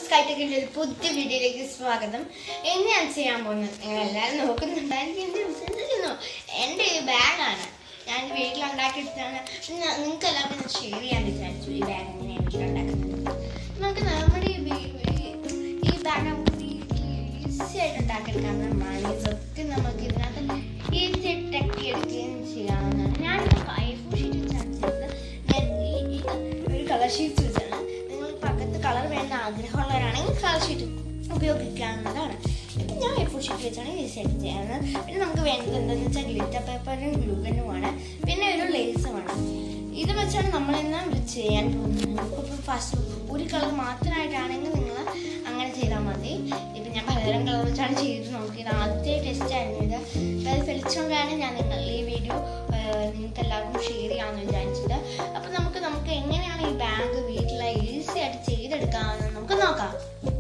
സ്കൈടെക്കിന്റെ ഒരു പുതിയ വീഡിയോയിലേക്ക് സ്വാഗതം ഇന്ന് ഞാൻ ചെയ്യാൻ പോകുന്നത് നിങ്ങൾ എല്ലാവരും നോക്കുന്നുണ്ടായിരിക്കും എന്ത് വിശ്വസിക്കുന്നു എൻ്റെ ഒരു ബാഗാണ് ഞാൻ വീട്ടിൽ ഉണ്ടാക്കിയിട്ടാണ് നിങ്ങൾക്ക് എല്ലാവർക്കും ഞാൻ ഷെയർ ചെയ്യാൻ വിചാരിച്ചു ഈ ബാഗ് എങ്ങനെയാണ് വീട്ടിലുണ്ടാക്കുന്നത് നമുക്ക് നമ്മുടെ ഈ വീ- ഈ- ഈ ബാഗ് നമുക്ക് വീട്ടിൽ ഈസി ആയിട്ട് ഉണ്ടാക്കിയെടുക്കാവുന്ന മണീസൊക്കെ നമുക്ക് ഇതിനകത്ത് ഈസി ആയിട്ട് ടെക്കിയെടുക്കുകയും ചെയ്യാവുന്നതാണ് ഞാനിപ്പോൾ ഐഫോൺ ഷീറ്റ് വെച്ചാണ് ചെയ്തത് ഞാൻ ഈ ഈ ഒരു കളർ ഷീറ്റ് വെച്ചാണ് നിങ്ങൾ പക്കത്ത് കളർ വേണ്ട ആഗ്രഹമുള്ളവരാണെങ്കിൽ കളർ ഷീറ്റ് ഉപയോഗിക്കാവുന്നതാണ് ഇപ്പം ഞാൻ ഐഫോൺ ഷീറ്റ് വെച്ചാണ് ഈസി ആയിട്ട് ചെയ്യാവുന്നത് പിന്നെ നമുക്ക് വേണ്ടത് എന്താണെന്ന് വെച്ചാൽ ഗ്ലിറ്റർ പേപ്പറും ഗ്ലൂഗനുമാണ് പിന്നെ ഒരു ലേസുമാണ് ഇത് വെച്ചാണ് നമ്മൾ ഇന്ന് ചെയ്യാൻ പോകുന്നത് നമുക്കിപ്പോൾ ഫസ്റ്റ് ഒരു കളർ മാത്രമായിട്ടാണെങ്കിൽ നിങ്ങൾ അങ്ങനെ ചെയ്താൽ മതി ഇപ്പം ഞാൻ പലതരം കളർ വെച്ചാണ് ചെയ്ത് നോക്കിയത് ആദ്യത്തെ ടെസ്റ്റ് ആയിരുന്നു ഇത് അപ്പോൾ അത് ഫലിച്ചുകൊണ്ടാണ് ഞാൻ നിങ്ങൾ ഈ വീഡിയോ നിങ്ങൾക്ക് എല്ലാവർക്കും ഷെയർ ചെയ്യാമെന്ന് വിചാരിച്ചത് അപ്പോൾ നമുക്ക് നമുക്ക് എങ്ങനെയാണ് ഈ ബാഗ് വീട്ടിൽ ഈസി ആയിട്ട് ചെയ്തെടുക്കാമെന്ന് നമുക്ക് നോക്കാം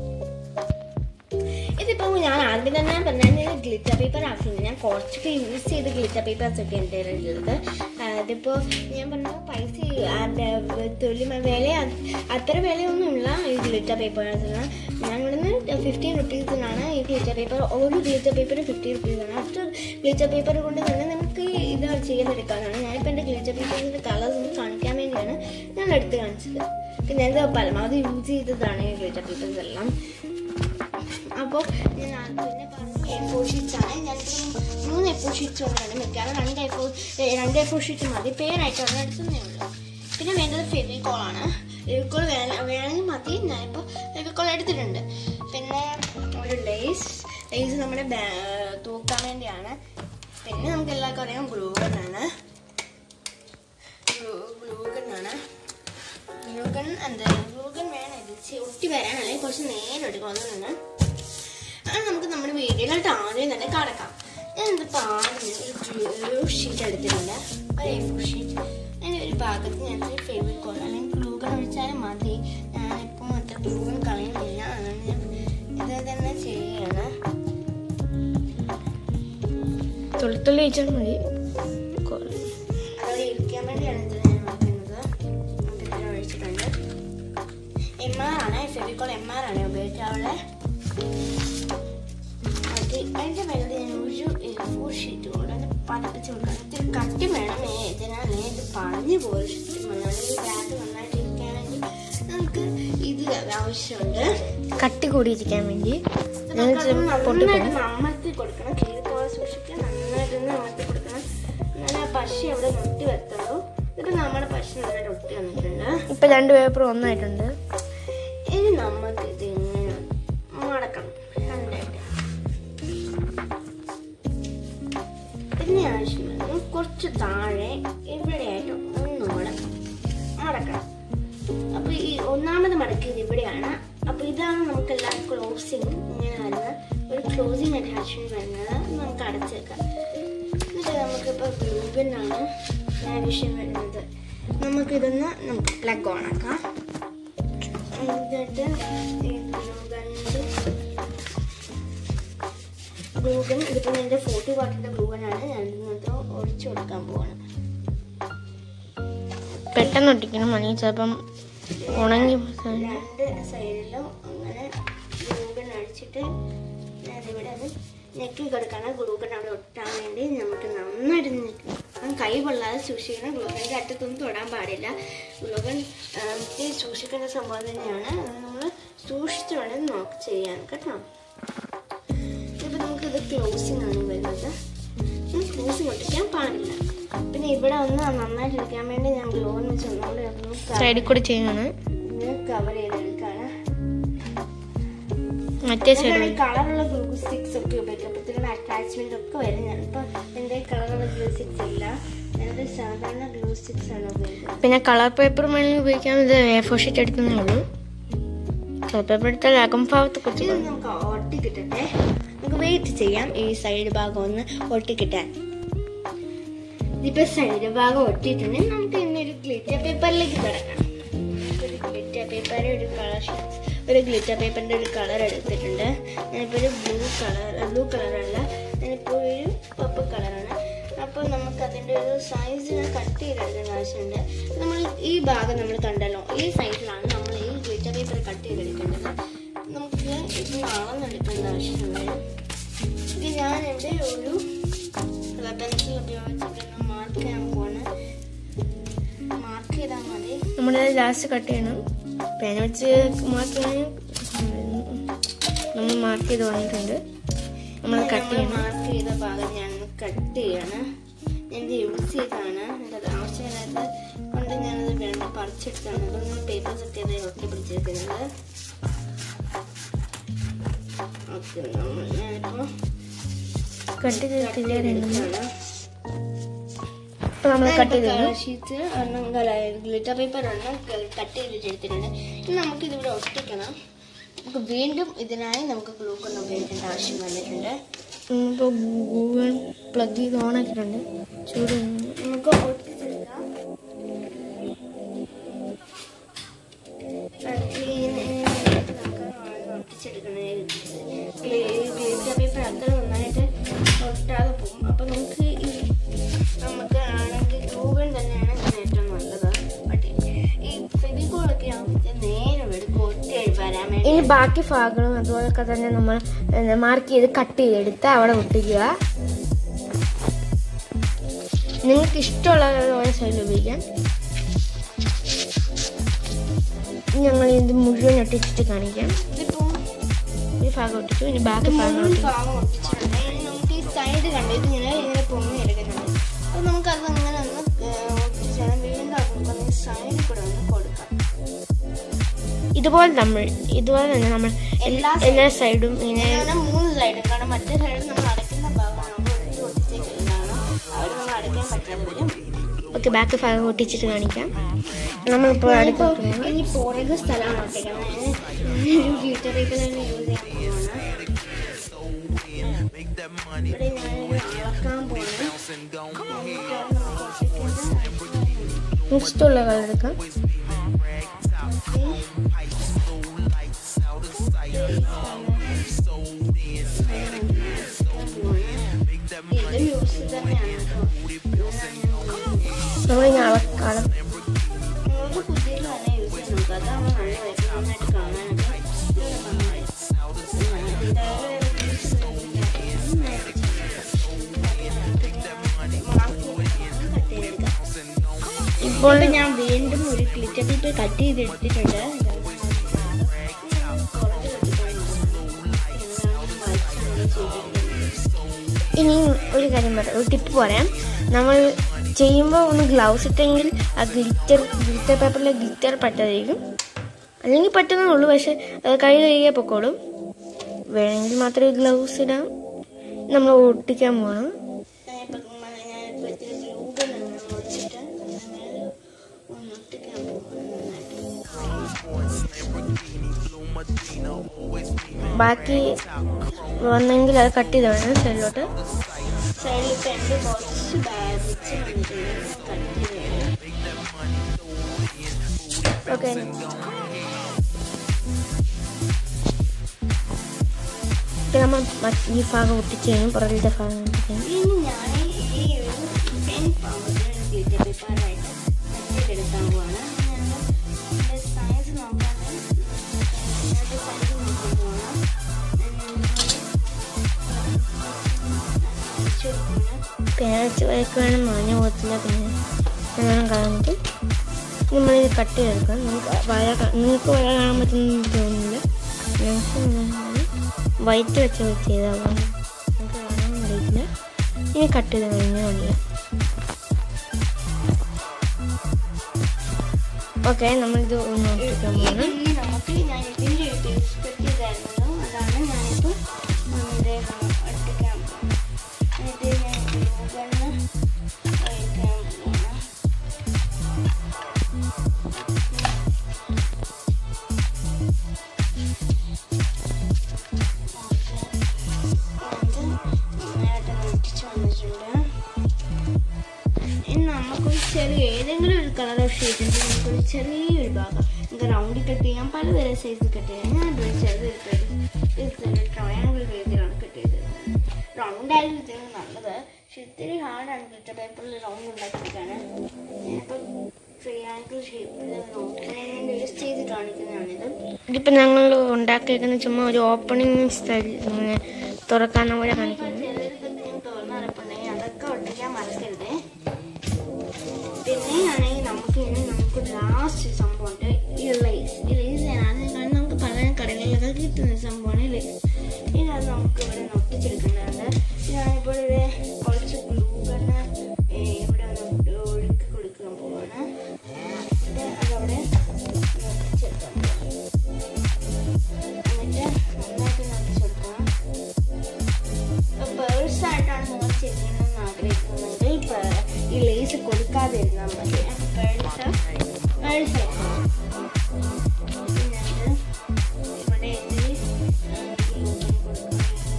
ഇതിപ്പോൾ ഞാൻ ആദ്യം തന്നെ പറഞ്ഞത് ഗ്ലിറ്റർ പേപ്പർ ആക്കുന്നത് ഞാൻ കുറച്ചൊക്കെ യൂസ് ചെയ്ത് ഗ്ലിറ്റർ പേപ്പേഴ്സ് ഒക്കെ എൻ്റെ ഉള്ളത് അതിപ്പോൾ ഞാൻ പറഞ്ഞ പൈസ ആ, ബ- തൊലി മ- വില അത്- അത്ര വിലയൊന്നുമില്ല ഈ ഗ്ലിറ്റർ പേപ്പേഴ്സിന് ഞാൻ ഇവിടുന്ന് ഫിഫ്റ്റീൻ റുപ്പീസിനാണ് ഈ ഗ്ലിറ്റർ പേപ്പർ ഒരു ഗ്ലിറ്റർ പേപ്പർ ഫിഫ്റ്റി റുപ്പീസാണ് അടുത്ത ഗ്ലിറ്റർ പേപ്പർ കൊണ്ട് തന്നെ നമുക്ക് ഇത് ചെയ്തെടുക്കാവുന്നതാണ് ഞാനിപ്പോൾ എൻ്റെ ഗ്ലിറ്റർ പേപ്പറിൻ്റെ കളേഴ്സ് ഒന്ന് കാണിക്കാൻ വേണ്ടിയാണ് ഞാൻ എടുത്ത് കാണിച്ചത് പിന്നെ ഇത് പരമാവധി യൂസ് ചെയ്തതാണ് ഈ ഗ്ലിറ്റർ പേപ്പേഴ്സ് എല്ലാം അപ്പോൾ ഞാൻ ആ- പിന്നെ പറഞ്ഞു എ ഫോർ ഷീറ്റ്സ് ആണ് ഞാൻ മൂന്ന് എ ഫോർ ഷീറ്റ്സ് കൊണ്ടാണ് മിക്കാറും രണ്ട് എ ഫോർ രണ്ട് എ ഫോർ ഷീറ്റ് മതി പേരായിട്ട് ഒരെണ്ണം എടുക്കുന്നേ ഉള്ളൂ പിന്നെ വേണ്ടത് ഫെവിക്കോൾ ആണ് ഫെവിക്കോൾ വേണമെങ്കിൽ മതി ഞാനിപ്പോൾ ഫെവിക്കോൾ എടുത്തിട്ടുണ്ട് പിന്നെ ഒരു ലേസ് ലേസ് നമ്മുടെ ബാ- തൂക്കാൻ വേണ്ടിയാണ് പിന്നെ നമുക്ക് എല്ലാവർക്കും അറിയാം ഗ്ലൂഗൺ ആണ് ഗ്ലൂഗൺ ആണ് ഗ്ലൂഗൺ എന്താ ഗ്ലൂഗൺ വേണം ഇത് ചെ- ഒട്ടി വരാൻ അല്ലെങ്കിൽ കുറച്ച് നേരം എടുക്കണം അതുകൊണ്ടാണ് അത് നമുക്ക് നമ്മുടെ വീഡിയോയിലോട്ട് ആദ്യം തന്നെ കടക്കാം ഞാൻ ഇതിപ്പോൾ ആദ്യം ഒരു ഒരു ഷീറ്റ് എടുത്തിട്ടുണ്ട് ഒരു എ ഫോർ ഷീറ്റ് അതിൻ്റെ ഒരു ഭാഗത്ത് ഞാൻ ഫേവറേറ്റ് കോൾ അല്ലെങ്കിൽ ഗ്ലൂഗൺ ഒഴിച്ചാലും മതി ഞാനിപ്പോൾ മറ്റേ ഗ്ലൂഗൺ കളയുന്നില്ല അതുകൊണ്ട് ഞാൻ ഇത് തന്നെ ചെയ്യാണ് തുള്ളിത്തുള്ളി വെച്ചാൽ മതി അതവിടെ ഇരിക്കാൻ വേണ്ടിയാണ് ഇത് ഞാൻ നോക്കുന്നത് നമുക്ക് ഇത്ര ഒഴിച്ചിട്ടുണ്ട് എം ആർ ആണ് ഫെവിക്കോൾ എം ആർ ആണ് ഉപയോഗിക്കാറുള്ളത് അത് അതിൻ്റെ മേലെ ഞാൻ ഒരു ഫോർ ഷീറ്റ് കൊണ്ട് അത് പതിപ്പിച്ച് കൊടുക്കണം ഇത്തിരി കട്ടി വേണം ഏ, ഇതിനാണ് ഇത് പറഞ്ഞു പോയി ഈ ബാഗ് നന്നായിട്ട് ഇരിക്കുകയാണെങ്കിൽ നമുക്ക് ഇത് ആവശ്യമുണ്ട് കട്ടി കൂടിയിരിക്കാൻ വേണ്ടി ഇത് നമുക്ക് അത് നന്നായിട്ട് അമർത്തി കൊടുക്കണം കീറി പോകാൻ സൂക്ഷിക്കുക നന്നായിട്ട് ഒന്ന് അമർത്തി കൊടുക്കണം എന്നാലേ ആ പശ അവിടെ ഒട്ടി വരത്തുള്ളൂ ഇപ്പം നമ്മുടെ പശ നന്നായിട്ട് ഒട്ടി വന്നിട്ടുണ്ട് ഇപ്പൊ രണ്ട് പേപ്പർ ഒന്നായിട്ടുണ്ട് ഇനി നമുക്ക് ഇത് ഇങ്ങനെ മടക്കണം രണ്ടായിട്ട് പിന്നെ ആവശ്യമാണ് കുറച്ച് താഴെ ഇവിടെയായിട്ട് ഒന്നുകൂടെ മടക്കണം അപ്പൊ ഈ ഒന്നാമത് മടക്കിയത് ഇവിടെയാണ് അപ്പൊ ഇതാണ് നമുക്ക് എല്ലാ ക്ലോസിങ് ഇങ്ങനെ വരുന്ന ഒരു ക്ലോസിങ് അറ്റാച്ച്മെന്റ് വരുന്നത് നമുക്ക് അടച്ചേക്കാം എന്നിട്ട് നമുക്കിപ്പോൾ ഗ്ലൂബിനാണ് ആവശ്യം വരുന്നത് നമുക്കിതൊന്ന് നമുക്ക് പ്ലഗ് ഓൺ ആക്കാം എന്നിട്ട് ഈ ഗ്ലൂഗണ്ട് ഗ്ലൂഗൺ ഇതിപ്പോൾ എൻ്റെ ഫോർട്ടി വാട്ടിൻ്റെ ഗ്ലൂഗനാണ് ഞാൻ ഇതിനകത്ത് ഒഴിച്ചു കൊടുക്കാൻ പോവാണ് പെട്ടെന്ന് ഒട്ടിക്കണം മണി ചിലപ്പം ഉണങ്ങി പോകാൻ. രണ്ട് സൈഡിലും അങ്ങനെ ഗ്ലൂഗൺ അടിച്ചിട്ട് അതിവിടെ അത് ഞെക്കി കൊടുക്കണം ഗ്ലൂഗൺ അവിടെ ഒട്ടാൻ വേണ്ടി നമുക്ക് നന്നായിട്ട് ഞെക്കണം കൈ കൊള്ളാതെ സൂക്ഷിക്കണം ഗ്ലൂഗണിൻ്റെ അറ്റത്തൊന്നും തൊടാൻ പാടില്ല ഗ്ലൂഗൺ ഇത്തിരി സൂക്ഷിക്കേണ്ട സംഭവം തന്നെയാണ് നമ്മൾ സൂക്ഷിച്ചു വേണം നോക്ക് ചെയ്യാൻ കേട്ടോ ഇപ്പം നമുക്കിത് ക്ലോസിങ് ആണ് വരുന്നത് ക്ലോസിങ് ഒട്ടിക്കാൻ പാടില്ല പിന്നെ ഇവിടെ ഒന്ന് നന്നായിട്ട് ഇരിക്കാൻ വേണ്ടി ഞാൻ ഗ്ലോന്ന് വെച്ച് ഒന്നുകൂടെ ഒന്ന് സൈഡിൽ കൂടി ചെയ്യാണ് കവർ ചെയ്തെടുക്കാണ് മറ്റേ സൈഡ് കളറുള്ള ഗ്ലൂ സ്റ്റിക്സ് ഒക്കെ ഉപയോഗിക്കപ്പത്തിന് അറ്റാച്ച്മെന്റ് ഒക്കെ വരും ഞാനിപ്പോൾ എൻ്റെ കളറുള്ള ഗ്ലൂ സ്റ്റിക്സ് ഇല്ല എൻ്റെ സാധാരണ ഗ്ലൂ സ്റ്റിക്സ് ആണ് ഉപയോഗിക്കുന്നത് പിന്നെ കളർ പേപ്പർ വേണമെങ്കിൽ ഉപയോഗിക്കാം ഇത് എ ഫോർ ഷീറ്റ് എടുക്കുന്നേ ഉള്ളൂ കളർ പേപ്പർ എടുത്താൽ അകം ഭാഗത്ത് കുറച്ച് ഇത് നമുക്ക് ഒട്ടി കിട്ടട്ടെ നമുക്ക് വെയിറ്റ് ചെയ്യാം ഈ സൈഡ് ഭാഗം ഒന്ന് ഒട്ടി കിട്ടാൻ ഇതിപ്പോൾ സൈഡ് ഭാഗം ഒട്ടിയിട്ടുണ്ടെങ്കിൽ നമുക്ക് ഇന്നൊരു ഗ്ലിറ്റർ പേപ്പറിലേക്ക് കിടക്കണം ഒരു ഗ്ലിറ്റർ പേപ്പർ ഒരു കളർ ഷീറ്റ്സ് ഒരു ഗ്ലിറ്റർ പേപ്പറിൻ്റെ ഒരു കളർ എടുത്തിട്ടുണ്ട് ഞാനിപ്പോൾ ഒരു ബ്ലൂ കളർ ബ്ലൂ കളറല്ല ഞാനിപ്പോൾ ഒരു പർപ്പിൾ കളറാണ് അപ്പോൾ നമുക്ക് അതിൻ്റെ ഒരു സൈസ് കട്ട് ചെയ്തെടുക്കേണ്ട ആവശ്യമുണ്ട് നമ്മൾ ഈ ഭാഗം നമ്മൾ കണ്ടല്ലോ ഈ സൈസിലാണ് നമ്മൾ ഈ ഗ്ലിറ്റർ പേപ്പർ കട്ട് ചെയ്തെടുക്കേണ്ടത് ആവശ്യമില്ല ഇത് ഞാൻ ഇവിടെ ഒരു പെൻസിൽ ഉപയോഗിച്ചിട്ട് മാർക്ക് ചെയ്യാൻ പോണ് മാർക്ക് ചെയ്താൽ മതി നമ്മുടെ ലാസ്റ്റ് കട്ട് ചെയ്യണം പേന വെച്ച് മാർക്ക് ചെയ്യാൻ നമ്മൾ മാർക്ക് ചെയ്ത് വന്നിട്ടുണ്ട് നമ്മൾ കട്ട് ചെയ്യണം മാർക്ക് ചെയ്ത ഭാഗം ഞാൻ കട്ട് ചെയ്യാണ് ഞാൻ യൂസ് ചെയ്താണ് എൻ്റെ ആവശ്യമില്ലാത്ത കൊണ്ട് ഞാനത് വേണ്ട പറിച്ചെടുത്താണ് ഇതൊന്നും പേപ്പേഴ്സ് ഒക്കെ ഇത് ഒട്ടി പിടിച്ചെടുക്കുന്നത് ഓക്കെ നമ്മൾ ഞാനിപ്പോൾ കട്ട് ചെയ്തിട്ടില്ല രണ്ടും എടുക്കുകയാണ് ഇപ്പൊ നമ്മൾ കട്ട് ചെയ്തു ഷീറ്റ് ഒരെണ്ണം ഗ്ലിറ്റർ പേപ്പർ ഒരെണ്ണം കട്ട് ചെയ്തിട്ട് എടുത്തിട്ടുണ്ട് ഇനി നമുക്ക് ഇതിവിടെ ഒട്ടിക്കണം നമുക്ക് വീണ്ടും ഇതിനായി നമുക്ക് ഗ്ലൂ കൊണ്ട് ഉപയോഗിക്കേണ്ട ആവശ്യം വന്നിട്ടുണ്ട് ഇപ്പോൾ ഗൂഗിൾ പ്ലഗ് ചെയ്ത് ഓൺ ആക്കിയിട്ടുണ്ട് ചൂട് കഴിഞ്ഞു. നമുക്ക് ഒട്ടിച്ചെടുക്കാം ഗ്ലിറ്റർ പേപ്പർ അത്ര നന്നായിട്ട് ഒട്ടാതെ പോകും അപ്പൊ നമുക്ക് ഈ നമുക്ക് ആണെങ്കിൽ ഗൂഗിൾ തന്നെയാണ് ഇതിന് ഏറ്റവും നല്ലത് ബട്ട് ഈ ഫെവിക്കോളൊക്കെ ആകുമ്പോൾ നേരം എടുക്കും ഒട്ടി വരാൻ വേണ്ടി ഇനി ബാക്കി ഭാഗങ്ങളും അതുപോലൊക്കെ തന്നെ നമ്മൾ മാർക്ക് ചെയ്ത് കട്ട് ചെയ്തെടുത്ത് അവിടെ ഒട്ടിക്കുക നിങ്ങൾക്ക് ഇഷ്ടമുള്ള പോലെ സൈഡിൽ ഉപയോഗിക്കാം ഇനി ഞങ്ങൾ ഇത് മുഴുവൻ ഒട്ടിച്ചിട്ട് കാണിക്കാം ഇതിപ്പോൾ ഒരു ഭാഗം ഒട്ടിച്ചു ഇനി ബാക്കി ഭാഗം മുഴുവൻ ഒട്ടിച്ചു ഭാഗം ഒട്ടിച്ചിട്ടുണ്ട് ഇനി നമുക്ക് ഈ സൈഡ് കണ്ട് ഇത് ഇങ്ങനെ ഇങ്ങനെ പൊങ്ങി എടുക്കുന്നുണ്ട് അപ്പോൾ നമുക്കത് അങ്ങനെ ഒന്ന് ഒട്ടിച്ചാൽ വീണ്ടും ആക്കുമ്പോൾ ഈ സൈഡിൽ കൂടെ ഒന്ന് കൊടുക്കാം ഇതുപോലെ നമ്മൾ ഇതുപോലെ തന്നെ നമ്മൾ എല്ലാ എല്ലാ സൈഡും ഇങ്ങനെ അങ്ങനെ മൂന്ന് സൈഡും കാരണം മറ്റേ സൈഡ് നമ്മൾ അടയ്ക്കുന്ന ഭാഗമാണ് നമ്മൾ ഒട്ടി ഒട്ടിച്ചേക്ക് ഇതാണ് അവിടെ നമ്മൾ അടയ്ക്കാൻ പറ്റാതെ വരും ഓക്കെ ബാക്കി ഭാഗം ഒട്ടിച്ചിട്ട് കാണിക്കാം നമ്മളിപ്പോൾ അടുത്ത ഞാനിപ്പോൾ ഇനി പുറകെ സ്ഥലമാണ് ഒട്ടിക്കണം ഞാൻ ഒരു ഗ്ലിറ്റർ പേപ്പർ തന്നെ യൂസ് ചെയ്യാൻ പോവാണ് ഇവിടെ ഞാനൊരു അളക്കാൻ പോവാണ് ഇഷ്ടമുള്ള കളർ എടുക്കാം ഇത് മ്യൂസിക് തന്നെയാണ് കേട്ടോ നമ്മൾ ഇനി അളക്കാളം നിങ്ങൾക്ക് പുതിയത് തന്നെ യൂസ് ചെയ്യാൻ നോക്കുക അതാണ് നല്ലതായിട്ട് നന്നായിട്ട് കാണാനൊക്കെ നല്ല ഭംഗിയായി. ഇപ്പോൾ ഇപ്പോൾ ഞാൻ വീണ്ടും ഒരു ക്ലിറ്റർ പേപ്പർ കട്ട് ചെയ്തെടുത്തിട്ടുണ്ട് ഇനി ഒരു കാര്യം പറയാം ഒരു ടിപ്പ് പറയാം നമ്മൾ ചെയ്യുമ്പോൾ ഒന്ന് ഗ്ലൗസ് ഇട്ടെങ്കിൽ ആ ഗ്ലിറ്റർ ഗ്ലിറ്റർ പേപ്പറിലെ ഗ്ലിറ്റർ പറ്റാതിരിക്കും അല്ലെങ്കിൽ പറ്റുന്നുള്ളൂ പക്ഷെ അത് കൈ കഴുകിയാൽ പൊക്കോളും വേണമെങ്കിൽ മാത്രമേ ഗ്ലൗസ് ഇടാം നമ്മൾ ഒട്ടിക്കാൻ പോകണം ഞാനിപ്പോൾ ഞാനിപ്പോൾ ഇത്തിരി ഗ്ലൂഗൺ വെച്ചിട്ട് അങ്ങനെ ഒന്നൊട്ടിക്കാൻ പോകുന്നു ബാക്കി വന്നെങ്കിൽ അത് കട്ട് ചെയ്ത് വേണം സൈഡിലോട്ട് സൈഡിൽ പെണ്ണ് കുറച്ച് ബാധിച്ച് വന്നിട്ടുണ്ട് കട്ട് ചെയ്ത് ഓക്കെ നമ്മൾ മറ്റ് ഈ ഭാഗം ഒട്ടിച്ച് കഴിഞ്ഞു പുറകിലത്തെ ഭാഗം ഒട്ടിച്ച് കഴിഞ്ഞു ഇനി ഞാൻ ഈ ഒരു പെൻ പൗഡർ ഗ്ലിറ്റർ പേപ്പറായിട്ട് വെച്ചെടുക്കാൻ പോവാണ് ഞാൻ സൈസ് നോക്കാൻ സൈസ് നോക്കാൻ പോകണം പേച്ച് വരയ്ക്കുവാനും മാഞ്ഞ പോകത്തില്ല പിന്നെ നല്ലോണം കളഞ്ഞിട്ട് നമ്മളിത് കട്ട് ചെയ്തെടുക്കാം നമുക്ക് വര കാ- നിങ്ങൾക്ക് വര കാണാൻ പറ്റുന്ന തോന്നുന്നില്ല ഞങ്ങൾക്ക് വൈറ്റ് വെച്ച് വെച്ച് ചെയ്താൽ മതി നമുക്ക് കാണാൻ അറിയില്ല ഇനി കട്ട് ചെയ്ത് കഴിഞ്ഞാൽ മതിയോ ഓക്കെ നമ്മളിത് ഒന്ന് ഒട്ടിക്കാൻ പോകുന്നു ഇനി നമുക്ക് ഞാൻ ഇതിൻ്റെ ഒരു ബിസ്ക്കറ്റ് ഇതായിരുന്നു അതാണ് ഞാനിപ്പോൾ ഇതിൻ്റെ ഒട്ടിക്കാൻ പോകുന്നത് ഇത് ഞാൻ ഗ്ലൂഗണ്ണ് ഒഴിക്കാൻ പോവാണ് നന്നായിട്ട് ഒട്ടിച്ച് വന്നിട്ടുണ്ട് ഇനി നമുക്കൊരു ചെറിയ ഏതെങ്കിലും ഒരു കളർ ഷീറ്റ് ഉണ്ടെങ്കിൽ നമുക്കൊരു ചെറിയൊരു ഭാഗം നമുക്ക് റൗണ്ടിൽ കട്ട് ചെയ്യാം പലതരം സൈസിൽ കട്ട് ചെയ്യാം ഞാൻ ഇവിടെ ചെറുത് ട്രയാങ്കിൾ രീതിയിലാണ് കട്ട് ചെയ്തത് റൗണ്ട് ആയാലും ഇതിന് നല്ലത് പക്ഷെ ഇത്തിരി ഹാർഡാണ് ഗ്ലിറ്റർ പേപ്പറിൽ റൗണ്ട് ഉണ്ടാക്കിയെടുക്കാൻ ഞാനിപ്പോൾ ട്രയാങ്കിൾ ഷേപ്പിൽ നോക്കണം വേസ്റ്റ് ചെയ്ത് കാണിക്കുന്നതാണിത് ഇതിപ്പോൾ ഞങ്ങൾ ഉണ്ടാക്കിയേക്കുന്ന ചുമ്മാ ഒരു ഓപ്പണിങ് സ്റ്റൈൽ ഇങ്ങനെ തുറക്കാൻ പോലെ കാണിക്കുന്നത് ചിലരിതൊക്കെ തുറന്നറപ്പുണ്ടെങ്കിൽ അതൊക്കെ ഒട്ടിക്കാൻ മറക്കരുതേ പിന്നെ ആണെങ്കിൽ നമുക്ക് ഇനി നമുക്ക് ലാസ്റ്റ് സംഭവമുണ്ട് ഈ ലൈസ് ഈ ലൈസ് ആദ്യം കാണുന്ന നമുക്ക് പല കടകളിലൊക്കെ കിട്ടുന്ന സംഭവമാണ് ഈ ലൈസ് ഇതാണ് നമുക്ക് ഇവിടെ നിന്ന് ഒട്ടിച്ചെടുക്കേണ്ടത് ഞാനിപ്പോൾ ഇത് കുറച്ച് ഗ്ലൂ തന്നെ ഇവിടെ ഒന്ന് ഒഴുക്കി കൊടുക്കാൻ പോവാണ് ഇത് അതവിടെ ഒട്ടിച്ചെടുക്കാൻ പോവാം എന്നിട്ട് നന്നായിട്ട് നിറച്ചെടുക്കണം പേഴ്സ് ആയിട്ടാണ് നിങ്ങൾ ചെയ്യുന്നതെന്ന് ആഗ്രഹിക്കുന്നെങ്കിൽ പേ- ഈ ലേസ് കൊടുക്കാതെ ഇരുന്നാൽ മതി പേഴ്സ് പേഴ്സ് ആക്കണം എന്നിട്ട് ഇവിടെ ഇതിൽ കൊടുക്കണം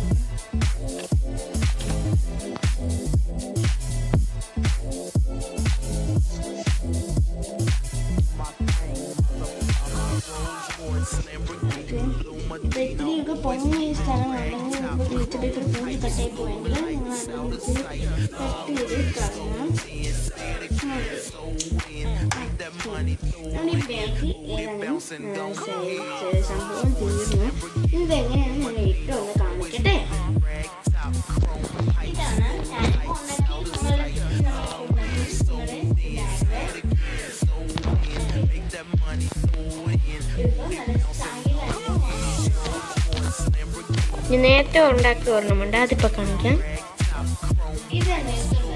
ഇപ്പൊ ഇത്തിരിയൊക്കെ പൊങ്ങിയ സ്ഥലങ്ങളുണ്ടെങ്കിൽ നമുക്ക് ബീച്ച് പേപ്പർ പൊങ്ങി കട്ടായി പോയെങ്കിൽ നിങ്ങൾ അതിനനുസരിച്ച് കട്ട് ചെയ്ത് കളയണം നമ്മുടെ ഈ ബാഗ് ഏതാനും സംഭവം തീർന്നു ഇതെങ്ങനെയാണ് ഞാൻ ഏറ്റവും ഒന്ന് കാണിക്കട്ടെ ഇതാണ് ഞാൻ ഉണ്ടാക്കി നമ്മുടെ ഇനി നേരത്തെ ഉണ്ടാക്കിയ ഒരെണ്ണമുണ്ട് അതിപ്പോൾ കാണിക്കാം ഇതാണ്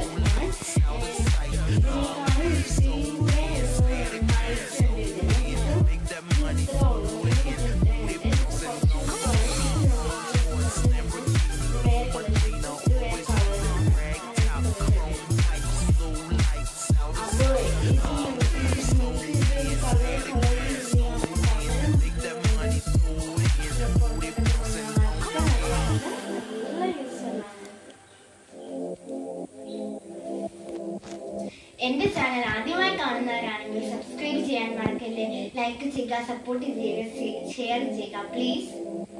എന്റെ ചാനൽ ആദ്യമായി കാണുന്നവരാണെങ്കിൽ സബ്സ്ക്രൈബ് ചെയ്യാൻ മറക്കല്ലേ ലൈക്ക് ചെയ്യുക സപ്പോർട്ട് ചെയ്യുക ഷെയർ ചെയ്യുക പ്ലീസ്